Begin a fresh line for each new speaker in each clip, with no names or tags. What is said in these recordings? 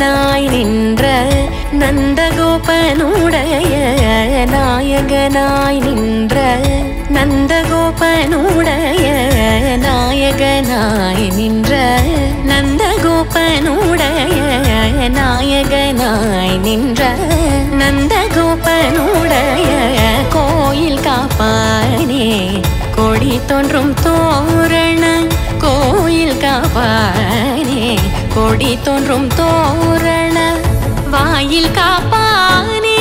நாயகனாய் நின்ற நந்தகோபனுடைய நாயகனாய் நின்ற நந்தகோபனுடைய நாயகனாய் நின்ற நந்தகோபனுடைய நாயகனாய் நின்ற நந்தகோபனுடைய கோயில் காப்பானே கொடி தோன்றும் தோரண கோயில் காப்பானே கொடி தோன்றும் தோரண வாயில் காப்பானே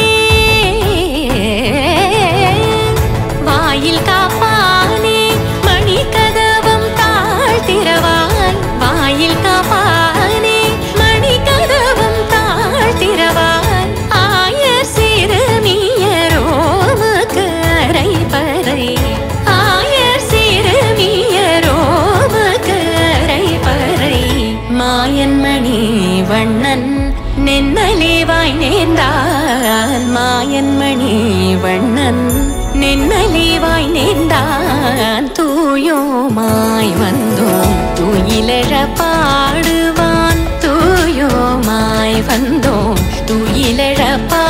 வாயில் காப்பானே மணி கதவம் தாழ்த்திரவாய் வாயில் காப்பானே மணி கதவம் தாழ்த்திரவாய் ஆயர் சிறுமியரோமுக்கு அரை பறை ஆயர் சிறுமியரோமுக்கு அரை பறை மாயன்மணி வண்ணன் நென்னலேவாய் நேர்ந்தான் மாயன்மணி வண்ணன் நென்னலேவாய் நேர்ந்தான் தூயோமாய் வந்தோம் துயிலழ பாடுவான் தூயோமாய் வந்தோம் துயிலழ பா